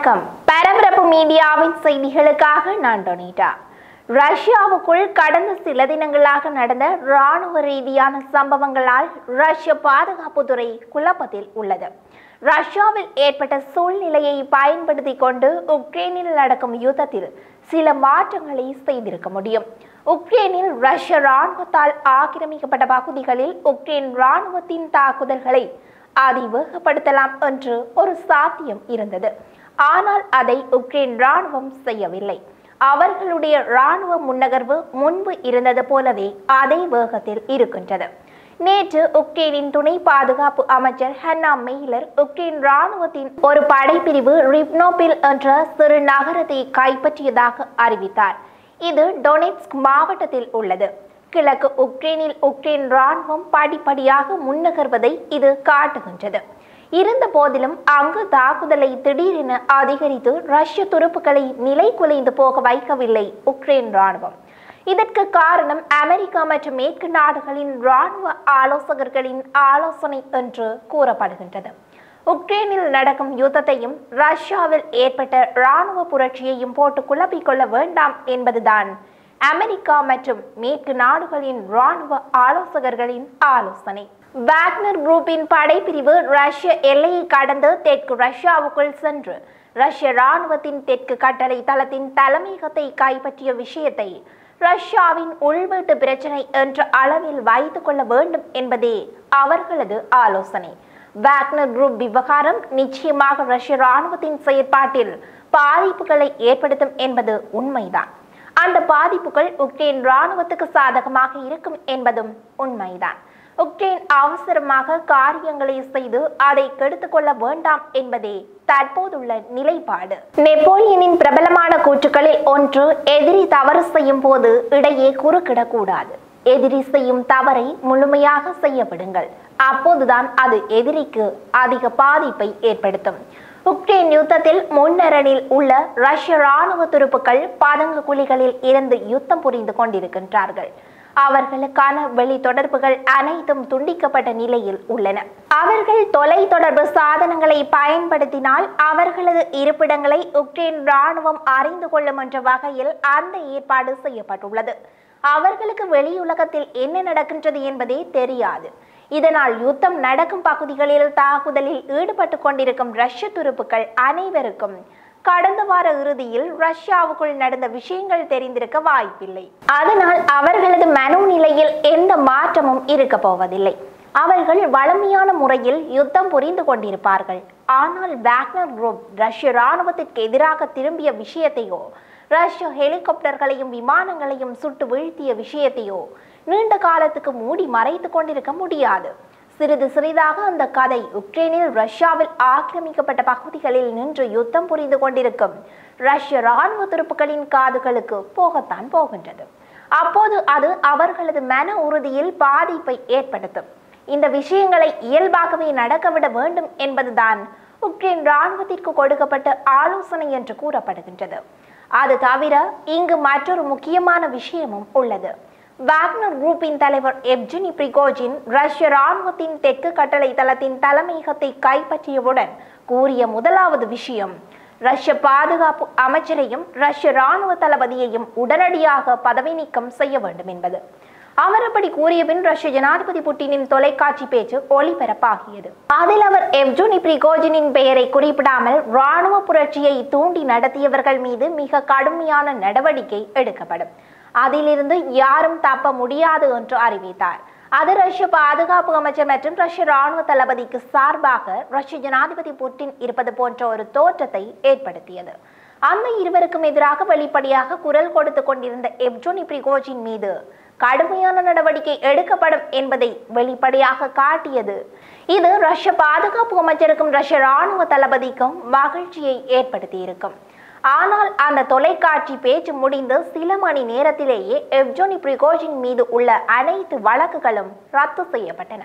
வணக்கம் பரபரப்பு மீடியாவின் செய்திகளுக்காக நான் டொனிட்டா ரஷ்யாவுக்குள் கடந்த சில தினங்களாக நடந்த இராணுவ ரீதியான சம்பவங்களால் ரஷ்ய பாதுகாப்புத்துறை குழப்பத்தில் உள்ளது ரஷ்யாவில் ஏற்பட்ட சூழ்நிலையை பயன்படுத்தி கொண்டு உக்ரைனில் நடக்கும் யுத்தத்தில் சில மாற்றங்களை செய்திருக்க முடியும் உக்ரைனில் ரஷ்ய இராணுவத்தால் ஆக்கிரமிக்கப்பட்ட பகுதிகளில் உக்ரைன் இராணுவத்தின் தாக்குதல்களை அதிவேகப்படுத்தலாம் என்று ஒரு சாத்தியம் இருந்தது ஆனால் அதை உக்ரைன் இராணுவம் செய்யவில்லை அவர்களுடைய இராணுவ முன்னகர்வு முன்பு இருந்தது போலவே அதே வேகத்தில் இருக்கின்றது நேற்று உக்ரைனின் துணை பாதுகாப்பு அமைச்சர் ஹன்னா மெய்லர் உக்ரைன் இராணுவத்தின் ஒரு படைப்பிரிவு ரிப்னோபில் என்ற சிறு நகரத்தை கைப்பற்றியதாக அறிவித்தார் இது டொனெட்ஸ்க் மாவட்டத்தில் உள்ளது கிழக்கு உக்ரைனில் உக்ரைன் இராணுவம் படிப்படியாக முன்னகர்வதை இது காட்டுகின்றது இருந்த போதிலும் அங்கு தாக்குதலை திடீரென அதிகரித்து ரஷ்ய துருப்புக்களை நிலை குலைந்து போக வைக்கவில்லை உக்ரைன் இராணுவம் இதற்கு காரணம் அமெரிக்கா மற்றும் மேற்கு நாடுகளின் இராணுவ ஆலோசகர்களின் ஆலோசனை என்று கூறப்படுகின்றது உக்ரைனில் நடக்கும் யுத்தத்தையும் ரஷ்யாவில் ஏற்பட்ட இராணுவ புரட்சியையும் போட்டு குழப்பிக்கொள்ள வேண்டாம் என்பதுதான் அமெரிக்கா மற்றும் மேற்கு நாடுகளின் இராணுவ ஆலோசகர்களின் ஆலோசனை வாக்னர் குரூப்பின் படைப்பிரிவு ரஷ்ய எல்லையை கடந்து தெற்கு ரஷ்யாவுக்குள் சென்று ரஷ்ய இராணுவத்தின் தெற்கு கட்டளை தளத்தின் தலைமையகத்தை கைப்பற்றிய விஷயத்தை ரஷ்யாவின் உள்வீட்டு பிரச்சனை என்ற அளவில் வைத்துக் கொள்ள வேண்டும் என்பதே அவர்களது ஆலோசனை வாக்னர் குரூப் விவகாரம் நிச்சயமாக ரஷ்ய இராணுவத்தின் செயற்பாட்டில் பாதிப்புகளை ஏற்படுத்தும் என்பது உண்மைதான் அந்த பாதிப்புகள் உக்ரைன் இராணுவத்துக்கு சாதகமாக இருக்கும் என்பதும் உண்மைதான் உக்ரைன் அவசரமாக காரியங்களை செய்து அதை கெடுத்துக் கொள்ள வேண்டாம் என்பதே தற்போதுள்ள நிலைப்பாடு நெப்போலியனின் பிரபலமான கூற்றுக்களில் ஒன்று எதிரி தவறு செய்யும் போது இடையே குறுக்கிடக்கூடாது எதிரி செய்யும் தவறை முழுமையாக செய்ய விடுங்கள் அப்போதுதான் அது எதிரிக்கு அதிக பாதிப்பை ஏற்படுத்தும் உக்ரைன் யுத்தத்தில் முன்னரணில் உள்ள ரஷ்ய இராணுவ துருப்புக்கள் பதங்கு குழிகளில் இருந்து யுத்தம் புரிந்து கொண்டிருக்கின்றார்கள் அவர்களுக்கான வெளி தொடர்புகள் அனைத்தும் துண்டிக்கப்பட்ட நிலையில் உள்ளன அவர்கள் தொலை தொடர்பு சாதனங்களை பயன்படுத்தினால் அவர்களது இருப்பிடங்களை உக்ரைன் இராணுவம் அறிந்து கொள்ளும் என்ற வகையில் அந்த ஏற்பாடு செய்யப்பட்டுள்ளது அவர்களுக்கு வெளியுலகத்தில் என்ன நடக்கின்றது என்பதே தெரியாது இதனால் யுத்தம் நடக்கும் பகுதிகளில் தாக்குதலில் ஈடுபட்டு கொண்டிருக்கும் ரஷ்ய துருப்புக்கள் அனைவருக்கும் கடந்த வார இறுதியில் ரஷ்யாவுக்குள் நடந்த விஷயங்கள் தெரிந்திருக்க வாய்ப்பில்லை அதனால் அவர்களது மனோநிலையில் எந்த மாற்றமும் இருக்க போவதில்லை அவர்கள் வளமையான முறையில் யுத்தம் புரிந்து கொண்டிருப்பார்கள் ஆனால் வேக்னர் குரூப் ரஷ்ய இராணுவத்திற்கு எதிராக திரும்பிய விஷயத்தையோ ரஷ்ய ஹெலிகாப்டர்களையும் விமானங்களையும் சுட்டு வீழ்த்திய விஷயத்தையோ நீண்ட காலத்துக்கு மூடி மறைத்து கொண்டிருக்க முடியாது சிறிது சிறிதாக அந்த கதை உக்ரைனில் ரஷ்யாவில் ஆக்கிரமிக்கப்பட்ட பகுதிகளில் நின்று யுத்தம் புரிந்து கொண்டிருக்கும் ரஷ்ய இராணுவ துருப்புகளின் காதுகளுக்கு போகத்தான் போகின்றது அப்போது அது அவர்களது மன உறுதியில் பாதிப்பை ஏற்படுத்தும் இந்த விஷயங்களை இயல்பாகவே நடக்கவிட வேண்டும் என்பதுதான் உக்ரைன் இராணுவத்திற்கு கொடுக்கப்பட்ட ஆலோசனை என்று கூறப்படுகின்றது அது தவிர இங்கு மற்றொரு முக்கியமான விஷயமும் உள்ளது வாக்னர் குரூப்பின் தலைவர் எப்ஜினி பிரிகோஜின் ரஷ்ய இராணுவத்தின் தெற்கு கட்டளை தளத்தின் தலைமையகத்தை கைப்பற்றியவுடன் கூறிய முதலாவது விஷயம் ரஷ்ய பாதுகாப்பு அமைச்சரையும் ரஷ்ய இராணுவ தளபதியையும் உடனடியாக பதவி நீக்கம் செய்ய வேண்டும் என்பது அவர் அப்படி கூறிய பின் ரஷ்ய ஜனாதிபதி புட்டினின் தொலைக்காட்சி பேச்சு ஒளிபரப்பாகியது அதில் அவர் எவ்ஜூனி பிரிகோஜினின் பெயரை குறிப்பிடாமல் இராணுவ புரட்சியை தூண்டி நடத்தியவர்கள் மீது மிக கடுமையான நடவடிக்கை எடுக்கப்படும் அதிலிருந்து யாரும் தப்ப முடியாது என்று அறிவித்தார் அது ரஷ்ய பாதுகாப்பு அமைச்சர் மற்றும் ரஷ்ய இராணுவ தளபதிக்கு சார்பாக ரஷ்ய ஜனாதிபதி புட்டின் இருப்பது போன்ற ஒரு தோற்றத்தை ஏற்படுத்தியது அந்த இருவருக்கும் எதிராக வெளிப்படையாக குரல் கொடுத்து கொண்டிருந்த எப்ஜோனி பிரிகோஜின் மீது கடுமையான நடவடிக்கை எடுக்கப்படும் என்பதை வெளிப்படையாக காட்டியது இது ரஷ்ய பாதுகாப்பு அமைச்சருக்கும் ரஷ்ய இராணுவ தளபதிக்கும் மகிழ்ச்சியை ஏற்படுத்தியிருக்கும் ஆனால் அந்த தொலைக்காட்சி பேச்சு முடிந்து சில மணி நேரத்திலேயே எவ்ஜோனி பிரிகோஜின் மீது உள்ள அனைத்து வழக்குகளும் ரத்து செய்யப்பட்டன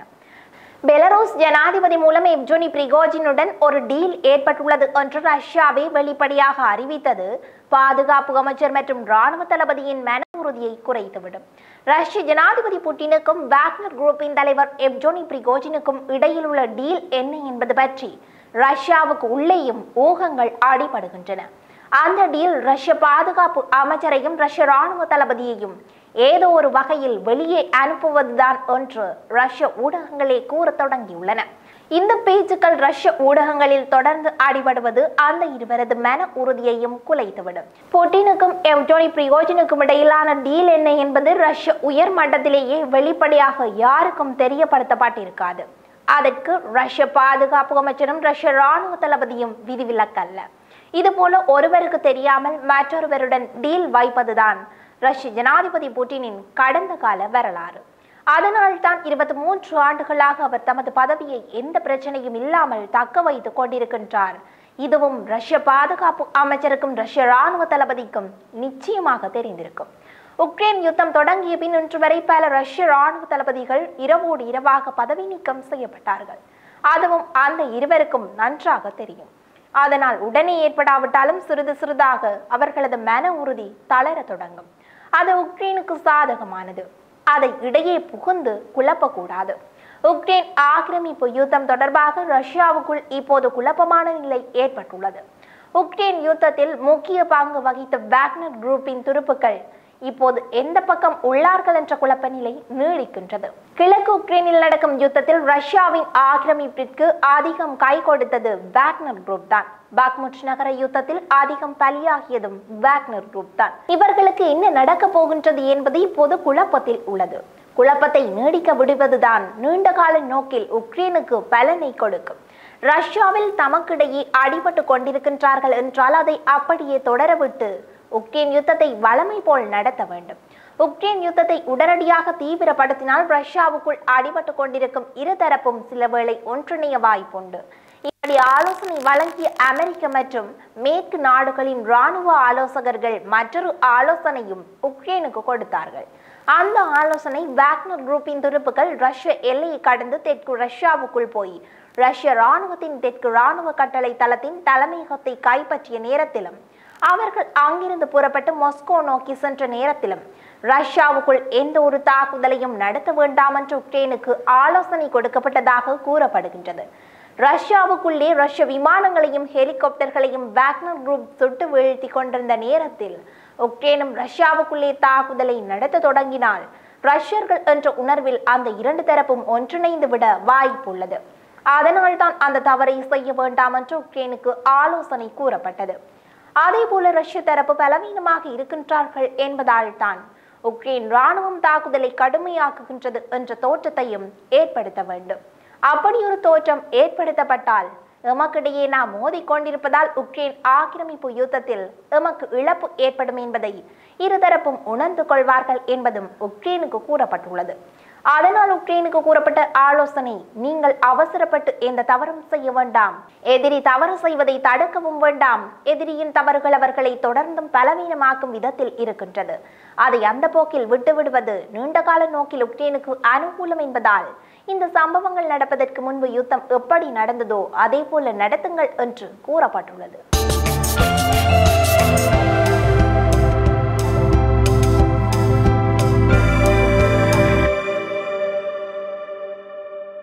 பெலரோஸ் ஜனாதிபதி மூலம் எவ்ஜோனி பிரிகோஜினுடன் ஒரு டீல் ஏற்பட்டுள்ளது என்று ரஷ்யாவே வெளிப்படையாக அறிவித்தது பாதுகாப்பு அமைச்சர் மற்றும் இராணுவ தளபதியின் மன உறுதியை குறைத்துவிடும் ரஷ்ய ஜனாதிபதி புட்டினுக்கும் வாக்னர் குரூப்பின் தலைவர் எவ்ஜோனி பிரிகோஜினுக்கும் இடையில் உள்ள டீல் என்ன என்பது பற்றி ரஷ்யாவுக்கு உள்ளேயும் ஊகங்கள் அடிபடுகின்றன அந்த டீல் ரஷ்ய பாதுகாப்பு அமைச்சரையும் ரஷ்ய ராணுவ தளபதியையும் ஏதோ ஒரு வகையில் வெளியே அனுப்புவதுதான் என்று ரஷ்ய ஊடகங்களே கூறத் தொடங்கியுள்ளன இந்த பேச்சுக்கள் ரஷ்ய ஊடகங்களில் தொடர்ந்து அடிபடுவது அந்த இருவரது மன உறுதியையும் குலைத்துவிடும் புட்டினுக்கும் எவ்டோனி பிரியோஜனுக்கும் இடையிலான டீல் என்ன என்பது ரஷ்ய உயர் மட்டத்திலேயே வெளிப்படையாக யாருக்கும் தெரியப்படுத்தப்பட்டிருக்காது அதற்கு ரஷ்ய பாதுகாப்பு அமைச்சரும் ரஷ்ய ராணுவ தளபதியும் விதிவிலக்கல்ல இதுபோல ஒருவருக்கு தெரியாமல் மற்றொருவருடன் டீல் வைப்பதுதான் ரஷ்ய ஜனாதிபதி புட்டினின் கடந்த கால வரலாறு அதனால் தான் இருபத்தி மூன்று ஆண்டுகளாக அவர் தமது பதவியை எந்த பிரச்சனையும் இல்லாமல் தக்க வைத்துக் கொண்டிருக்கின்றார் இதுவும் ரஷ்ய பாதுகாப்பு அமைச்சருக்கும் ரஷ்ய ராணுவ தளபதிக்கும் நிச்சயமாக தெரிந்திருக்கும் உக்ரைன் யுத்தம் தொடங்கிய பின் இன்று வரை பல ரஷ்ய ராணுவ தளபதிகள் இரவோடு இரவாக பதவி நீக்கம் செய்யப்பட்டார்கள் அதுவும் அந்த இருவருக்கும் நன்றாக தெரியும் அதனால் உடனே ஏற்படாவிட்டாலும் சிறிது சிறிதாக அவர்களது மன உறுதி தளர தொடங்கும் அது உக்ரைனுக்கு சாதகமானது அதை இடையே புகுந்து குழப்பக்கூடாது உக்ரைன் ஆக்கிரமிப்பு யுத்தம் தொடர்பாக ரஷ்யாவுக்குள் இப்போது குழப்பமான நிலை ஏற்பட்டுள்ளது உக்ரைன் யுத்தத்தில் முக்கிய பங்கு வகித்த வேக்னர் குரூப்பின் துருப்புக்கள் இப்போது எந்த பக்கம் உள்ளார்கள் என்ற குழப்ப நிலை நீடிக்கின்றது கிழக்கு உக்ரைனில் நடக்கும் யுத்தத்தில் ரஷ்யாவின் ஆக்கிரமிப்பிற்கு அதிகம் கை கொடுத்தது வேக்னர் குரூப் தான் பாக்முட் நகர யுத்தத்தில் அதிகம் பலியாகியதும் வேக்னர் குரூப் தான் இவர்களுக்கு என்ன நடக்கப் போகின்றது என்பது இப்போது குழப்பத்தில் உள்ளது குழப்பத்தை நீடிக்க விடுவதுதான் நீண்டகால நோக்கில் உக்ரைனுக்கு பலனை கொடுக்கும் ரஷ்யாவில் தமக்கிடையே அடிபட்டு கொண்டிருக்கின்றார்கள் என்றால் அதை அப்படியே தொடரவிட்டு உக்ரைன் யுத்தத்தை வளமை போல் நடத்த வேண்டும் உக்ரைன் யுத்தத்தை உடனடியாக தீவிரப்படுத்தினால் ரஷ்யாவுக்குள் அடிபட்டு கொண்டிருக்கும் இருதரப்பும் சில வேளை ஒன்றிணைய வாய்ப்புண்டு இப்படி ஆலோசனை வழங்கிய அமெரிக்க மற்றும் மேற்கு நாடுகளின் இராணுவ ஆலோசகர்கள் மற்றொரு ஆலோசனையும் உக்ரைனுக்கு கொடுத்தார்கள் அந்த ஆலோசனை வேக்னர் குரூப்பின் துருப்புகள் ரஷ்ய எல்லையை கடந்து தெற்கு ரஷ்யாவுக்குள் போய் ரஷ்ய இராணுவத்தின் தெற்கு இராணுவ கட்டளை தளத்தின் தலைமையகத்தை கைப்பற்றிய நேரத்திலும் அவர்கள் அங்கிருந்து புறப்பட்டு மாஸ்கோ நோக்கி சென்ற நேரத்திலும் ரஷ்யாவுக்குள் எந்த ஒரு தாக்குதலையும் நடத்த வேண்டாம் என்று உக்ரைனுக்கு ஆலோசனை கொடுக்கப்பட்டதாக கூறப்படுகின்றது ரஷ்யாவுக்குள்ளே ரஷ்ய விமானங்களையும் ஹெலிகாப்டர்களையும் வேக்னர் குரூப் சுட்டு வீழ்த்தி கொண்டிருந்த நேரத்தில் உக்ரைனும் ரஷ்யாவுக்குள்ளே தாக்குதலை நடத்த தொடங்கினால் ரஷ்யர்கள் என்ற உணர்வில் அந்த இரண்டு தரப்பும் ஒன்றிணைந்து விட வாய்ப்புள்ளது அதனால்தான் அந்த தவறை செய்ய வேண்டாம் என்று உக்ரைனுக்கு ஆலோசனை கூறப்பட்டது அதே போல ரஷ்ய தரப்பு பலவீனமாக இருக்கின்றார்கள் என்பதால் தான் உக்ரைன் ராணுவம் தாக்குதலை கடுமையாக்குகின்றது என்ற தோற்றத்தையும் ஏற்படுத்த வேண்டும் அப்படி ஒரு தோற்றம் ஏற்படுத்தப்பட்டால் எமக்கிடையே நாம் மோதிக்கொண்டிருப்பதால் உக்ரைன் ஆக்கிரமிப்பு யுத்தத்தில் எமக்கு இழப்பு ஏற்படும் என்பதை இருதரப்பும் உணர்ந்து கொள்வார்கள் என்பதும் உக்ரைனுக்கு கூறப்பட்டுள்ளது அதனால் உக்ரைனுக்கு கூறப்பட்ட ஆலோசனை நீங்கள் அவசரப்பட்டு எந்த தவறும் செய்ய வேண்டாம் எதிரி தவறு செய்வதை தடுக்கவும் வேண்டாம் எதிரியின் தவறுகள் அவர்களை தொடர்ந்தும் பலவீனமாக்கும் விதத்தில் இருக்கின்றது அதை அந்த போக்கில் விட்டுவிடுவது நீண்டகால நோக்கில் உக்ரைனுக்கு அனுகூலம் என்பதால் இந்த சம்பவங்கள் நடப்பதற்கு முன்பு யுத்தம் எப்படி நடந்ததோ அதே போல நடத்துங்கள் என்று கூறப்பட்டுள்ளது